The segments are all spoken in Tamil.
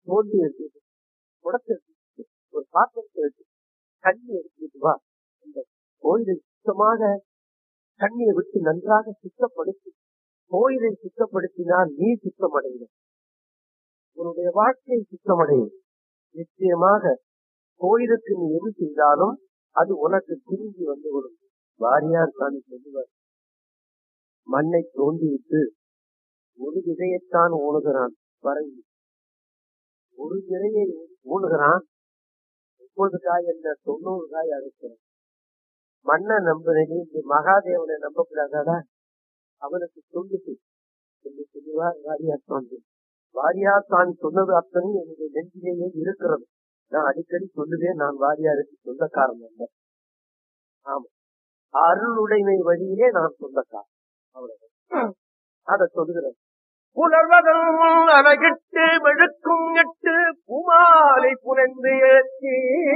தோண்டி எடுத்து குடத்தை எடுத்து ஒரு பாத்திரத்தை எடுத்து தண்ணி எடுத்துட்டு வா இந்த கோயிலை சுத்தமாக தண்ணியை விட்டு நன்றாக சுத்தப்படுத்தி கோயிலை சுத்தப்படுத்தினால் நீ சுத்தமடையும் உன்னுடைய வாழ்க்கை சுத்தமடையும் நிச்சயமாக கோயிலுக்கு நீ எது செய்தாலும் அது உனக்கு திரும்பி வந்துவிடும் வாரியார் சாமி சொல்லுவார் மண்ணை தோண்டிவிட்டு ஒரு விதையைத்தான் ஊணுகிறான் பரங்கி ஒரு விதையை ஊணுகிறான் முப்பது காய் என்ன தொண்ணூறு காய் அறுக்கிறான் மண்ணை நம்புறீங்க இந்த மகாதேவனை நம்பக்கூடாதா அவனுக்கு சொல்லுது சொல்லி சொல்லுவார் வாரியார் சாமி வாரியார் சாமி சொன்னது அத்தனை என்னுடைய நெஞ்சிலேயே இருக்கிறது நான் அடிக்கடி சொல்லுவேன் நான் வாரியாருக்கு சொந்தக்காரன் அல்ல ஆமா அருளுடைமை வழியிலே நான் சொந்தக்காரன் அவ்வளவு அத சொல்லுகிறேன் புலர்வதம் அழகிட்டு வெளுக்கும் எட்டு பூமாலை புனைந்து ஏற்றி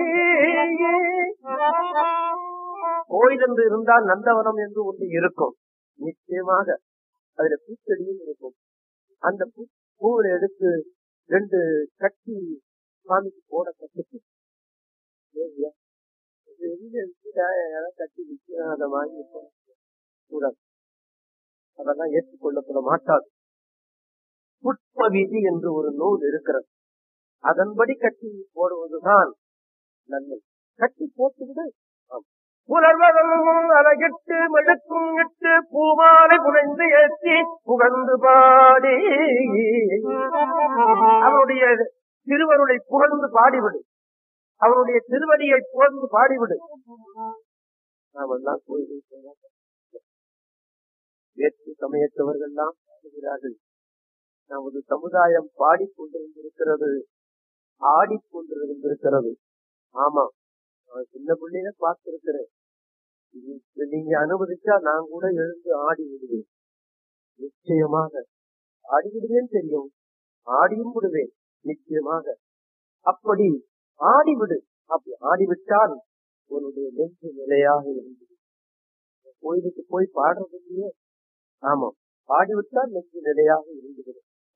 கோயில் என்று இருந்தால் நந்தவனம் என்று ஒன்று இருக்கும் நிச்சயமாக அதுல பூச்செடியும் இருக்கும் அந்த பூ பூவை எடுத்து ரெண்டு கட்டி சாமிக்கு போட கட்டுச்சு சரியா? இது எங்க இருக்குடா? யாராவது கட்டி விற்க அதை வாங்கி போட கூடாது அதெல்லாம் ஏற்றுக்கொள்ளப்பட மாட்டாது புஷ்ப விதி என்று ஒரு நூல் இருக்கிறது அதன்படி கட்டி போடுவதுதான் நன்மை கட்டி போட்டுவிடு ஆம். புலர்வதம் அழகிட்டு மெடுக்கும் இட்டு பூமாலை புனைந்து ஏற்றி புகழ்ந்து பாடி அவருடைய திருவருளை புகழ்ந்து பாடிவிடு அவருடைய திருவடியை புகழ்ந்து பாடிவிடு நாமெல்லாம் கோயிலில் போவோம். வேற்று சமயத்தவர்கள்லாம் பாடுகிறார்கள் நமது சமுதாயம் பாடிக்கொண்டிருந்திருக்கிறது ஆடிக்கொண்டிருந்திருக்கிறது ஆமா நான் சின்ன பிள்ளைய பார்த்திருக்கிறேன் இது நீங்க அனுமதிச்சா நான் கூட எழுந்து ஆடி விடுவேன் நிச்சயமாக ஆடி விடுவேன் தெரியும் ஆடியும் விடுவேன் நிச்சயமாக அப்படி ஆடிவிடு அப்படி ஆடிவிட்டால் உன்னுடைய நெஞ்சு நிலையாக இருந்தது கோயிலுக்கு போய் பாடுறது இல்லையே ஆமாம் பாடிவிட்டால் நெஞ்சு நிலையாக இருந்துவிடும்